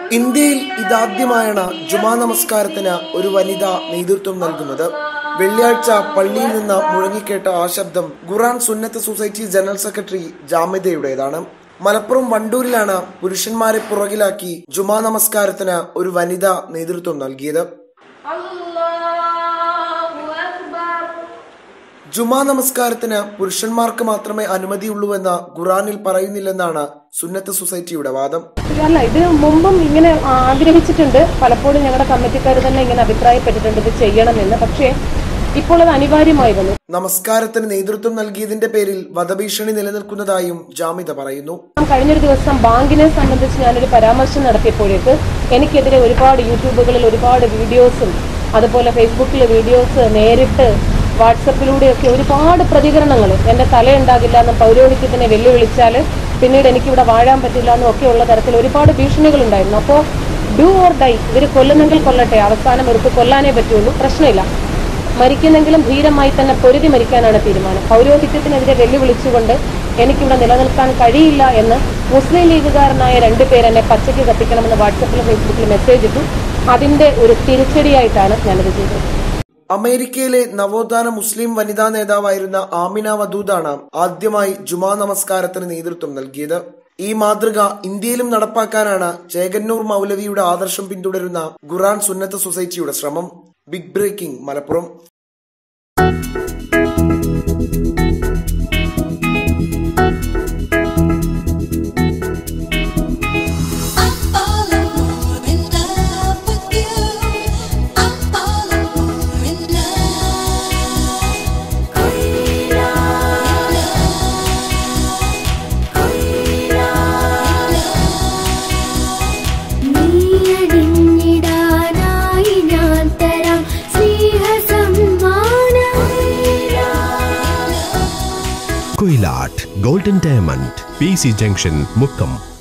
ഇന്ത്യയിൽ ഇതാദ്യമായാണ് ജുമാ നമസ്കാരത്തിന് ഒരു വനിത നേതൃത്വം നൽകുന്നത് വെള്ളിയാഴ്ച പള്ളിയിൽ നിന്ന് മുഴങ്ങിക്കേട്ട ആ ശബ്ദം Quran Sunnath society general secretary ജാമിദയുടേതാണ് മലപ്പുറം വണ്ടൂരിലാണ് പുരുഷന്മാരെ പുറകിലാക്കി ജുമാ നമസ്കാരത്തിന് ഒരു വനിത നേതൃത്വം നൽകിയത് അല്ലാഹു അക്ബർ ജുമാ നമസ്കാരത്തിന് പുരുഷന്മാർക്ക് മാത്രമേ അനുമതിയുള്ളൂവെന്ന് ഖുറാനിൽ പറയുന്നില്ലെന്നാണ് സുന്നത്ത് സൊസൈറ്റിയുടെ വാദം അല്ല ഇത് മുമ്പും ഇങ്ങനെ ആഗ്രഹിച്ചിട്ടുണ്ട് പലപ്പോഴും ഞങ്ങളുടെ കമ്മിറ്റിക്കാർ തന്നെ ഇങ്ങനെ അഭിപ്രായപ്പെട്ടിട്ടുണ്ട് ഇത് ചെയ്യണമെന്ന് പക്ഷേ ഇപ്പോൾ അത് അനിവാര്യമായി വന്നു നമസ്കാരത്തിന് നേതൃത്വം നൽകിയതിന്റെ പേരിൽ വധഭീഷണി നിലനിൽക്കുന്നതായും ജാമിദ പറയുന്നു കഴിഞ്ഞൊരു ദിവസം ബാങ്കിനെ സംബന്ധിച്ച് ഞാനൊരു പരാമർശം നടത്തിയപ്പോഴേക്ക് എനിക്കെതിരെ ഒരുപാട് യൂട്യൂബുകളിൽ ഒരുപാട് വീഡിയോസും അതുപോലെ ഫേസ്ബുക്കിലെ വീഡിയോസ് നേരിട്ട് വാട്സപ്പിലൂടെയൊക്കെ ഒരുപാട് പ്രതികരണങ്ങൾ എന്റെ തലയുണ്ടാകില്ല എന്ന് പൗരോഹിത്യത്തിനെ വെല്ലുവിളിച്ചാൽ പിന്നീട് എനിക്കിവിടെ വാഴാൻ പറ്റില്ല എന്നും ഒക്കെ ഉള്ള തരത്തിൽ ഒരുപാട് ഭീഷണികൾ ഉണ്ടായിരുന്നു അപ്പോൾ ഡു ഓർ ഡൈ ഇവർ കൊല്ലുന്നെങ്കിൽ കൊല്ലട്ടെ അവസാനം ഇവർക്ക് കൊല്ലാനേ പറ്റുള്ളൂ പ്രശ്നമില്ല മരിക്കുന്നെങ്കിലും ധീരമായി തന്നെ പൊരുതി മരിക്കാനാണ് തീരുമാനം പൗരോഹിത്യത്തിനെതിരെ വെല്ലുവിളിച്ചുകൊണ്ട് എനിക്കിവിടെ നിലനിൽക്കാൻ കഴിയില്ല എന്ന് മുസ്ലിം ലീഗുകാരനായ രണ്ടുപേർ എന്നെ പച്ചയ്ക്ക് കത്തിക്കണമെന്ന് വാട്സപ്പിലും ഫേസ്ബുക്കിലും മെസ്സേജ് ഇട്ടു അതിന്റെ ഒരു തിരിച്ചടിയായിട്ടാണ് ഞാനിത് ചെയ്തത് അമേരിക്കയിലെ നവോത്ഥാന മുസ്ലിം വനിതാ നേതാവായിരുന്ന ആമിന വദൂദാണ് ആദ്യമായി ജുമാ നമസ്കാരത്തിന് നേതൃത്വം നൽകിയത് ഈ മാതൃക ഇന്ത്യയിലും നടപ്പാക്കാനാണ് ചേകന്നൂർ മൗലവിയുടെ ആദർശം പിന്തുടരുന്ന ഖുറാൻ സുന്നത്ത് സൊസൈറ്റിയുടെ ശ്രമം big breaking Malappuram I'm falling more in love with you. I'm falling more in love. Koira, നീയണിഞ്ഞിടാനായി ഞാൻ തരാം സ്നേഹസമ്മാനം Koyilatt golden diamond P C junction Mukkam